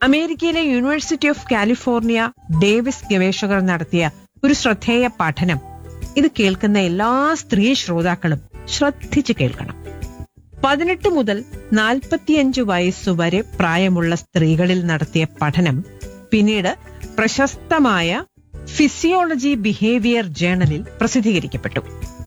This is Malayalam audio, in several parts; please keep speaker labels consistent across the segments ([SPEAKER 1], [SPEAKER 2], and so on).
[SPEAKER 1] അമേരിക്കയിലെ യൂണിവേഴ്സിറ്റി ഓഫ് കാലിഫോർണിയ ഡേവിസ് ഗവേഷകർ നടത്തിയ ഒരു ശ്രദ്ധേയ പഠനം ഇത് കേൾക്കുന്ന എല്ലാ സ്ത്രീ ശ്രോതാക്കളും ശ്രദ്ധിച്ചു കേൾക്കണം പതിനെട്ട് മുതൽ നാൽപ്പത്തിയഞ്ച് വയസ്സുവരെ പ്രായമുള്ള സ്ത്രീകളിൽ നടത്തിയ പഠനം പിന്നീട് പ്രശസ്തമായ ഫിസിയോളജി ബിഹേവിയർ ജേണലിൽ പ്രസിദ്ധീകരിക്കപ്പെട്ടു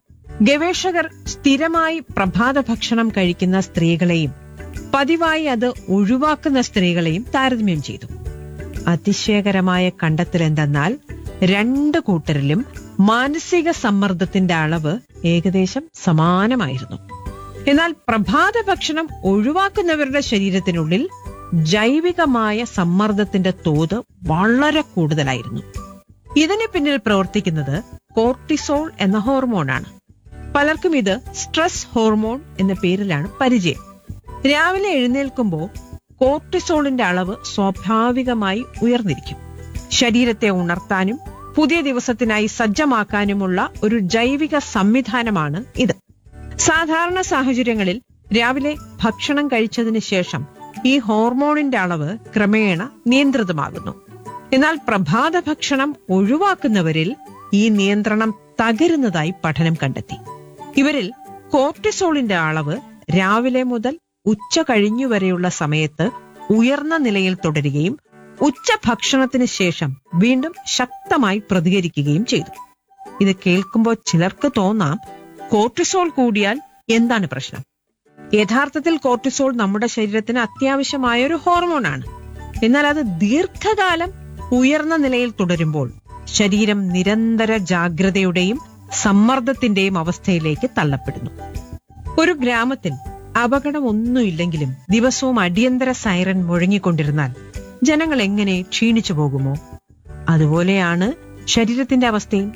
[SPEAKER 1] ഗവേഷകർ സ്ഥിരമായി പ്രഭാത ഭക്ഷണം കഴിക്കുന്ന സ്ത്രീകളെയും പതിവായി അത് ഒഴിവാക്കുന്ന സ്ത്രീകളെയും താരതമ്യം ചെയ്തു അതിശയകരമായ കണ്ടെത്തൽ എന്തെന്നാൽ രണ്ട് കൂട്ടരിലും മാനസിക സമ്മർദ്ദത്തിന്റെ അളവ് ഏകദേശം സമാനമായിരുന്നു എന്നാൽ പ്രഭാത ഭക്ഷണം ഒഴിവാക്കുന്നവരുടെ ശരീരത്തിനുള്ളിൽ ജൈവികമായ സമ്മർദ്ദത്തിന്റെ തോത് വളരെ കൂടുതലായിരുന്നു ഇതിന് പിന്നിൽ പ്രവർത്തിക്കുന്നത് കോർട്ടിസോൾ എന്ന ഹോർമോണാണ് പലർക്കും ഇത് സ്ട്രെസ് ഹോർമോൺ എന്ന പേരിലാണ് പരിചയം രാവിലെ എഴുന്നേൽക്കുമ്പോൾ കോർട്ടിസോളിന്റെ അളവ് സ്വാഭാവികമായി ഉയർന്നിരിക്കും ശരീരത്തെ ഉണർത്താനും പുതിയ ദിവസത്തിനായി സജ്ജമാക്കാനുമുള്ള ഒരു ജൈവിക സംവിധാനമാണ് ഇത് സാധാരണ സാഹചര്യങ്ങളിൽ രാവിലെ ഭക്ഷണം കഴിച്ചതിന് ശേഷം ഈ ഹോർമോണിന്റെ അളവ് ക്രമേണ നിയന്ത്രിതമാകുന്നു എന്നാൽ പ്രഭാത ഭക്ഷണം ഒഴിവാക്കുന്നവരിൽ ഈ നിയന്ത്രണം തകരുന്നതായി പഠനം കണ്ടെത്തി ഇവരിൽ കോർട്ടിസോളിന്റെ അളവ് രാവിലെ മുതൽ ഉച്ച കഴിഞ്ഞുവരെയുള്ള സമയത്ത് ഉയർന്ന നിലയിൽ തുടരുകയും ഉച്ച ഭക്ഷണത്തിന് ശേഷം വീണ്ടും ശക്തമായി പ്രതികരിക്കുകയും ചെയ്തു ഇത് കേൾക്കുമ്പോൾ ചിലർക്ക് തോന്നാം കോർട്ടിസോൾ കൂടിയാൽ എന്താണ് പ്രശ്നം യഥാർത്ഥത്തിൽ കോർട്ടിസോൾ നമ്മുടെ ശരീരത്തിന് അത്യാവശ്യമായ ഒരു ഹോർമോണാണ് എന്നാൽ അത് ദീർഘകാലം ഉയർന്ന നിലയിൽ തുടരുമ്പോൾ ശരീരം നിരന്തര ജാഗ്രതയുടെയും സമ്മർദ്ദത്തിന്റെയും അവസ്ഥയിലേക്ക് തള്ളപ്പെടുന്നു ഒരു ഗ്രാമത്തിൽ അപകടം ഒന്നുമില്ലെങ്കിലും ദിവസവും അടിയന്തര സൈറൻ മുഴങ്ങിക്കൊണ്ടിരുന്നാൽ ജനങ്ങൾ എങ്ങനെ ക്ഷീണിച്ചു പോകുമോ അതുപോലെയാണ് ശരീരത്തിന്റെ അവസ്ഥയും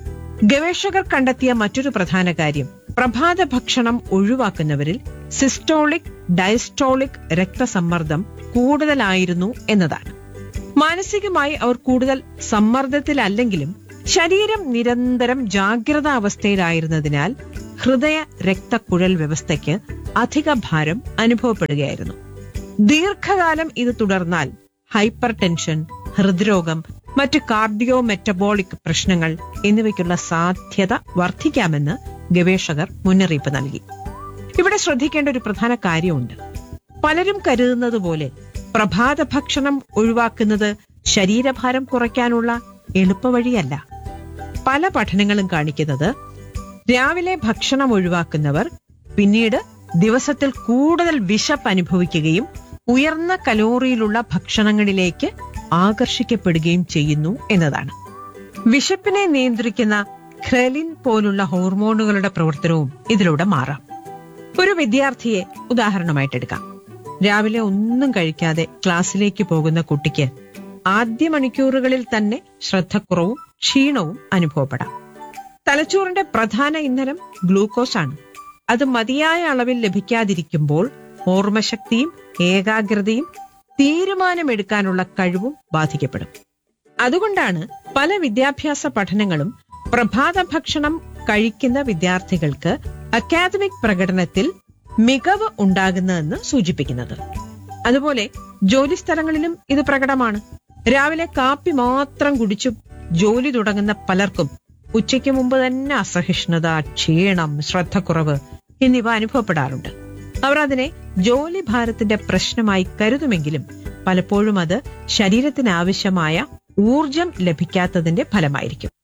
[SPEAKER 1] ഗവേഷകർ കണ്ടെത്തിയ മറ്റൊരു പ്രധാന കാര്യം പ്രഭാത ഭക്ഷണം ഒഴിവാക്കുന്നവരിൽ സിസ്റ്റോളിക് ഡയസ്റ്റോളിക് രക്തസമ്മർദ്ദം കൂടുതലായിരുന്നു എന്നതാണ് മാനസികമായി അവർ കൂടുതൽ സമ്മർദ്ദത്തിലല്ലെങ്കിലും ശരീരം നിരന്തരം ജാഗ്രതാ അവസ്ഥയിലായിരുന്നതിനാൽ ഹൃദയ രക്തക്കുഴൽ വ്യവസ്ഥയ്ക്ക് അധിക ഭാരം അനുഭവപ്പെടുകയായിരുന്നു ദീർഘകാലം ഇത് തുടർന്നാൽ ഹൈപ്പർ ടെൻഷൻ ഹൃദ്രോഗം മറ്റ് കാർഡിയോ മെറ്റബോളിക് പ്രശ്നങ്ങൾ എന്നിവയ്ക്കുള്ള സാധ്യത വർദ്ധിക്കാമെന്ന് ഗവേഷകർ മുന്നറിയിപ്പ് നൽകി ഇവിടെ ശ്രദ്ധിക്കേണ്ട ഒരു പ്രധാന കാര്യമുണ്ട് പലരും കരുതുന്നത് പോലെ പ്രഭാത ഭക്ഷണം ഒഴിവാക്കുന്നത് ശരീരഭാരം കുറയ്ക്കാനുള്ള എളുപ്പവഴിയല്ല പല പഠനങ്ങളും കാണിക്കുന്നത് രാവിലെ ഭക്ഷണം ഒഴിവാക്കുന്നവർ പിന്നീട് ദിവസത്തിൽ കൂടുതൽ വിശപ്പ് അനുഭവിക്കുകയും ഉയർന്ന കലോറിയിലുള്ള ഭക്ഷണങ്ങളിലേക്ക് ആകർഷിക്കപ്പെടുകയും ചെയ്യുന്നു എന്നതാണ് വിശപ്പിനെ നിയന്ത്രിക്കുന്ന ഖ്രലിൻ പോലുള്ള ഹോർമോണുകളുടെ പ്രവർത്തനവും ഇതിലൂടെ മാറാം ഒരു വിദ്യാർത്ഥിയെ ഉദാഹരണമായിട്ട് എടുക്കാം രാവിലെ ഒന്നും കഴിക്കാതെ ക്ലാസ്സിലേക്ക് പോകുന്ന കുട്ടിക്ക് ആദ്യ മണിക്കൂറുകളിൽ തന്നെ ശ്രദ്ധക്കുറവും ക്ഷീണവും അനുഭവപ്പെടാം തലച്ചോറിന്റെ പ്രധാന ഇന്ധനം ഗ്ലൂക്കോസ് ആണ് അത് മതിയായ അളവിൽ ലഭിക്കാതിരിക്കുമ്പോൾ ഓർമ്മശക്തിയും ഏകാഗ്രതയും തീരുമാനമെടുക്കാനുള്ള കഴിവും ബാധിക്കപ്പെടും അതുകൊണ്ടാണ് പല വിദ്യാഭ്യാസ പഠനങ്ങളും പ്രഭാത ഭക്ഷണം കഴിക്കുന്ന വിദ്യാർത്ഥികൾക്ക് അക്കാദമിക് പ്രകടനത്തിൽ മികവ് ഉണ്ടാകുന്നതെന്ന് സൂചിപ്പിക്കുന്നത് അതുപോലെ ജോലിസ്ഥലങ്ങളിലും ഇത് പ്രകടമാണ് രാവിലെ കാപ്പി മാത്രം കുടിച്ചു ജോലി തുടങ്ങുന്ന പലർക്കും ഉച്ചയ്ക്ക് മുമ്പ് തന്നെ അസഹിഷ്ണുത ക്ഷീണം ശ്രദ്ധക്കുറവ് എന്നിവ അനുഭവപ്പെടാറുണ്ട് അവർ അതിനെ ജോലി ഭാരത്തിന്റെ പ്രശ്നമായി കരുതുമെങ്കിലും പലപ്പോഴും അത് ശരീരത്തിന് ആവശ്യമായ ഊർജം ലഭിക്കാത്തതിന്റെ ഫലമായിരിക്കും